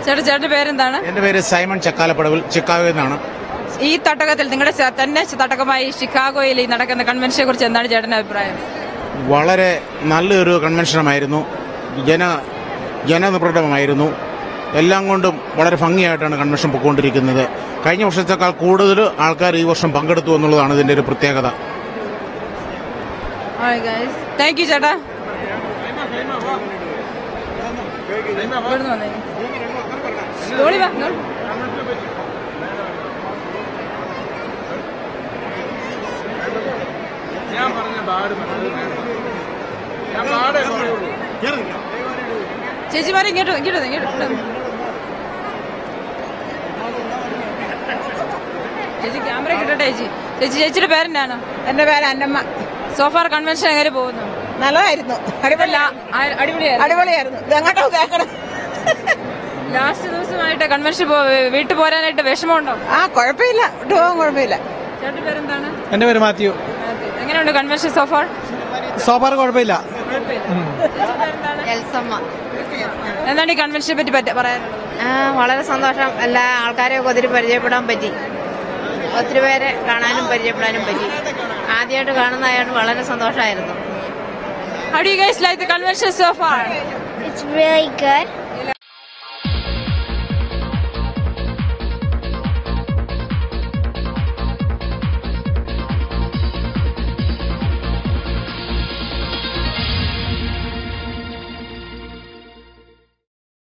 ചേട്ടാ ചേട്ടന്റെ പേരെന്താണ് എൻ്റെ പേര് സൈമൺ ചക്കാലപ്പടവിൽ ചിക്കാഗോയിൽ നിന്നാണ് ഈ തട്ടകത്തിൽ നിങ്ങളുടെ ച- തന്നെ തട്ടകമായി ഷിക്കാഗോയിൽ ഈ നടക്കുന്ന കൺവെൻഷനെ കുറിച്ച് എന്താണ് ചേട്ടന്റെ അഭിപ്രായം വളരെ നല്ലൊരു കൺവെൻഷനുമായിരുന്നു ജന ജനനിപ്രടമായിരുന്നു എല്ലാം കൊണ്ടും വളരെ ഭംഗിയായിട്ടാണ് കൺവെൻഷൻ പൊയ്ക്കൊണ്ടിരിക്കുന്നത് കഴിഞ്ഞ വർഷത്തേക്കാൾ കൂടുതൽ ആൾക്കാർ ഈ വർഷം പങ്കെടുത്തു എന്നുള്ളതാണ് ഇതിൻ്റെ ഒരു പ്രത്യേകത താങ്ക് യു ചേട്ടാ ഇവിടുന്ന് വന്നേ. ഇതോളി വാ, ഇങ്ങോട്ട്. ചേച്ചിമാരെ ഇങ്ങോട്ട് ഇങ്ങോട്ട് വന്നേ, ഇങ്ങോട്ട് ഇങ്ങോട്ട് വന്നേ. ചേച്ചി ക്യാമറ കിട്ടട്ടെ ചേച്ചി ചേച്ചി ചേച്ചിയുടെ പേരെന്താണ് എന്റെ പേര് അന്നമ്മ സോഫാർ കൺവെൻഷൻ എങ്ങനെ പോകുന്നു നല്ലതായിരുന്നു അടിപൊളി ആ- അടിപൊളിയായിരുന്നു അടിപൊളിയായിരുന്നു ഇതെങ്ങോട്ടോ കേൾക്കണം ലാസ്റ്റ് ദിവസമായിട്ട് കൺവെൻഷൻ പോ- വീട്ടിൽ പോരാനായിട്ട് വിഷമമുണ്ടോ ആ കുഴപ്പമില്ല ഇട്ട് പോകാൻ കുഴപ്പമില്ല ചേട്ടന്റെ പേരെന്താണ് എന്റെ പേര് മാത്യു എങ്ങനെയുണ്ട് കൺവെൻഷൻ സോഫാർ സോഫാർ കുഴപ്പമില്ല എന്താണ് ഈ കൺവെൻഷനെ പറ്റി പറ്റ- പറയാനുള്ളത് ആ, വളരെ സന്തോഷം എല്ലാ ആൾക്കാരെയൊക്കെ ഒത്തിരി പരിചയപ്പെടാൻ പറ്റി ഒത്തിരി പേരെ കാണാനും പരിചയപ്പെടാനും പറ്റി ആദ്യമായിട്ട് കാണുന്നതായിട്ട് വളരെ സന്തോഷമായിരുന്നു How do you guys like the convention so far? It's really good.